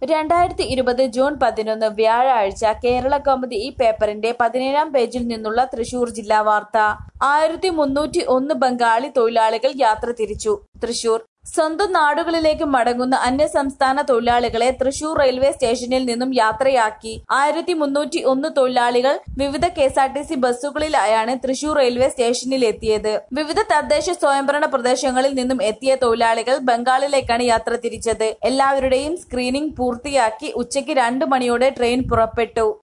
രണ്ടായിരത്തി ഇരുപത് ജൂൺ പതിനൊന്ന് വ്യാഴാഴ്ച കേരള കൗമുദി ഈ പേപ്പറിന്റെ പതിനേഴാം പേജിൽ നിന്നുള്ള തൃശൂർ ജില്ലാ വാർത്ത ആയിരത്തി മുന്നൂറ്റി ഒന്ന് ബംഗാളി തൊഴിലാളികൾ യാത്ര തിരിച്ചു തൃശൂർ സ്വന്തം നാടുകളിലേക്ക് മടങ്ങുന്ന അന്യസംസ്ഥാന തൊഴിലാളികളെ തൃശൂർ റെയിൽവേ സ്റ്റേഷനിൽ നിന്നും യാത്രയാക്കി ആയിരത്തി മുന്നൂറ്റി ഒന്ന് തൊഴിലാളികൾ വിവിധ K S R T C ബസ്സുകളിലായാണ് തൃശൂർ റെയിൽവേ സ്റ്റേഷനിൽ എത്തിയത് വിവിധ തദ്ദേശ സ്വയംഭരണ പ്രദേശങ്ങളിൽ നിന്നും എത്തിയ തൊഴിലാളികൾ ബംഗാളിലേക്കാണ് യാത്ര തിരിച്ചത് എല്ലാവരുടെയും സ്ക്രീനിംഗ് പൂർത്തിയാക്കി ഉച്ചയ്ക്ക് രണ്ട് മണിയോടെ ട്രെയിൻ പുറപ്പെട്ടു